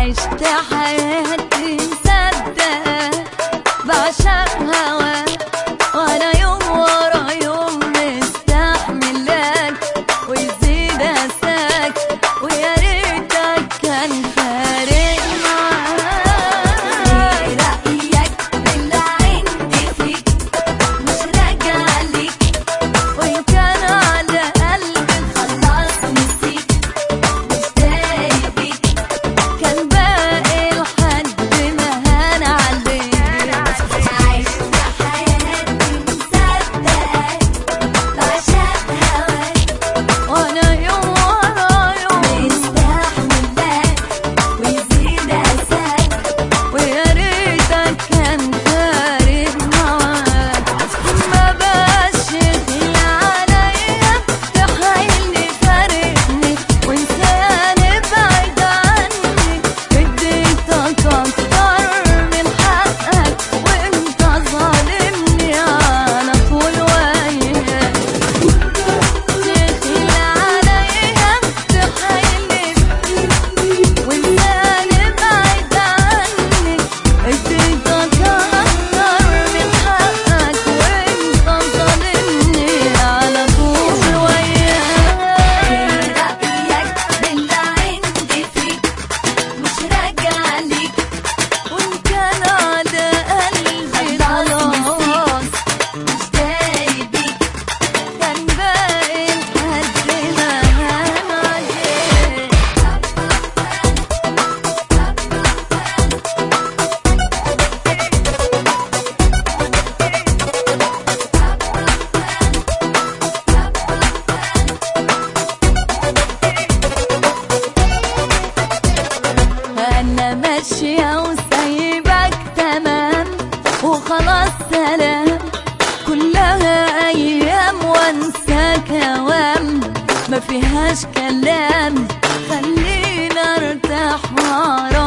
عشت حياتي مصدقة بعشق هواك وانا يوم ورا يوم مستحملاك ويزيد اساك ويا ريتك كان فارق معاك رأيك باللي عندي فيك مش راجع ليك وإن كان على قلبي خلاص نسيت مش دايق بيك كان باقي لحد ما هان عليك عشت حياتي مصدقك بعشق هواك وانا يوم ورا يوم مستحملاك ويزيد اساك ويا ريتك كان فارق معاك ما بقاش يغلى عليا تحايلني فارقني وانساني بعيد عني اديتك اكتر من حقك وانت ظالمني على طول وياك تغلى عليا تحايلني وانساني بعيد عني اديتك اكتر من حقك وانت ظالمني على طول وياك رأيك باللي عندي فيك مش راجع ليك وان كان على قلبي خلاص مش دايق بيك كان باقي لحد ما هان عليك انا ماشية وسايبك تمام وخلاص سلام كلها ايام وانساك اوام ما فيهاش كلام خلينا ارتاح واعرف